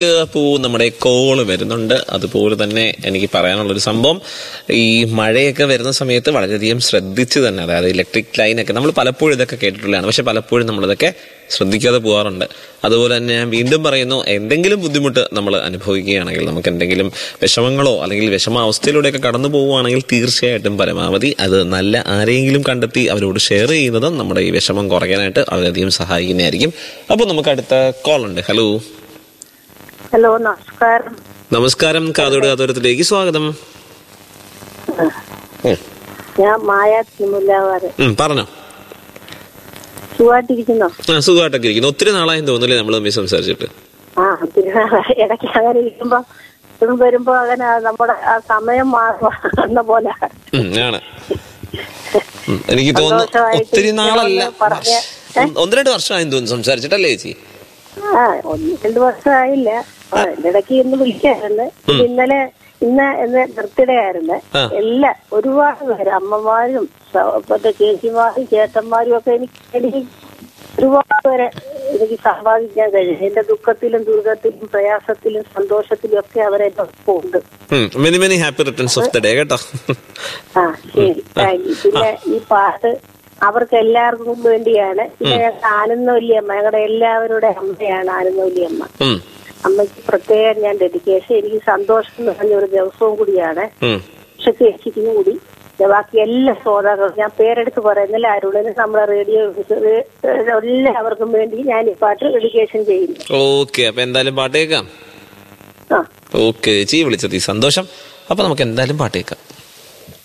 പൂ നമ്മുടെ കോള് വരുന്നുണ്ട് അതുപോലെ തന്നെ എനിക്ക് പറയാനുള്ളൊരു സംഭവം ഈ മഴയൊക്കെ വരുന്ന സമയത്ത് വളരെയധികം ശ്രദ്ധിച്ച് തന്നെ അതായത് ഇലക്ട്രിക് ലൈനൊക്കെ നമ്മൾ പലപ്പോഴും ഇതൊക്കെ കേട്ടിട്ടുള്ളതാണ് പക്ഷെ പലപ്പോഴും നമ്മളിതൊക്കെ ശ്രദ്ധിക്കാതെ പോകാറുണ്ട് അതുപോലെ തന്നെ ഞാൻ വീണ്ടും പറയുന്നു എന്തെങ്കിലും ബുദ്ധിമുട്ട് നമ്മൾ അനുഭവിക്കുകയാണെങ്കിൽ നമുക്ക് എന്തെങ്കിലും വിഷമങ്ങളോ അല്ലെങ്കിൽ വിഷമാവസ്ഥയിലൂടെയൊക്കെ കടന്നു പോവുകയാണെങ്കിൽ തീർച്ചയായിട്ടും പരമാവധി അത് നല്ല ആരെങ്കിലും കണ്ടെത്തി അവരോട് ഷെയർ ചെയ്യുന്നത് നമ്മുടെ ഈ വിഷമം കുറയ്ക്കാനായിട്ട് വളരെയധികം സഹായിക്കുന്നതായിരിക്കും അപ്പോൾ നമുക്ക് അടുത്ത കോൾ ഉണ്ട് ഹലോ ഹലോ നമസ്കാരം നമസ്കാരം കാതോട് കാതോരത്തിലേക്ക് സ്വാഗതം ഉം, ഞാൻ മായ തിരുമുല്ലാവാറ് ഉം, പറഞ്ഞോ സുഖമായിട്ടിരിക്കുന്നോ ആ സുഖമായിട്ടൊക്കെ ഇരിക്കുന്നു ഒത്തിരി നാളായും തോന്നുന്നില്ലേ നമ്മൾ തമ്മിൽ സംസാരിച്ചിട്ട് ആ പിന്നെ ഇടയ്ക്ക് അങ്ങനെ ഇരിക്കുമ്പോ ഇതും വരുമ്പോ അങ്ങനെ നമ്മുടെ ആ സമയം മാറുന്ന പോലെ ഉം, ആണ് ഉം, എനിക്ക് തോന്നുന്നു സന്തോഷമായിട്ട് ഒത്തിരി നാളല്ല ഇരിക്കണമെന്ന് പറഞ്ഞ്, വർഷ- ഒന്ന് രണ്ട് വർഷമായെന്ന് തോന്നുന്നു സംസാരിച്ചിട്ടല്ലേ ചേച്ചി ആ ഒന്ന് രണ്ട് വർഷമായില്ല ആ, ഇതിന്റെ ഇടയ്ക്ക് ഇന്ന് വിളിക്കായിരുന്നു ഇത് ഇന്നലെ ഇന്ന് ഇന്ന് ബർത്ത്ഡേ ആയിരുന്നു ആ. എല്ലാ ഒരുപാട് പേര് അമ്മമാരും സ- ഇപ്പോഴത്തെ ചേച്ചിമാരും ചേട്ടന്മാരും ഒക്കെ എനിക്ക് എനിക്ക് ഒരുപാട് പേരെ എനിക്ക് സമ്പാദിക്കാൻ കഴിയും എന്റെ ദുഃഖത്തിലും ദുരിതത്തിലും പ്രയാസത്തിലും സന്തോഷത്തിലും ഒക്കെ അവരെ ഒപ്പം ഉണ്ട് many many happy returns of the day കേട്ടോ ആ ശരി താങ്ക് യു പിന്നെ ഈ പാട്ട് അവർക്ക് എല്ലാവർക്കും വേണ്ടിയാണ് പിന്നെ ഞങ്ങൾ ആനന്ദവല്ലിയമ്മ ഞങ്ങളുടെ എല്ലാവരുടെ അമ്മയാണ് ആനന്ദവല്ലിയമ്മ ഉം, അമ്മയ്ക്ക് പ്രത്യേകം ഞാൻ ഡെഡിക്കേഷൻ എനിക്ക് സന്തോഷം നിറഞ്ഞ ഒരു ദിവസവും കൂടിയാണ് ഉം. പക്ഷെ ചേച്ചിക്കും കൂടി പിന്നെ ബാക്കി എല്ലാ ശ്രോതാക്കളും ഞാൻ പേരെടുത്ത് പറയുന്നില്ല അരുണിന് നമ്മളെ റേഡിയോ എല്ലാവർക്കും വേണ്ടി ഞാൻ ഈ പാട്ട് ഡെഡിക്കേഷൻ ചെയ്യുന്നു ഓക്കെ അപ്പൊ എന്തായാലും പാട്ട് കേൾക്കാം ആ ഓക്കെ ചേച്ചി വിളിച്ചത് ഈ സന്തോഷം അപ്പൊ നമുക്ക് എന്തായാലും പാട്ട് കേൾക്കാം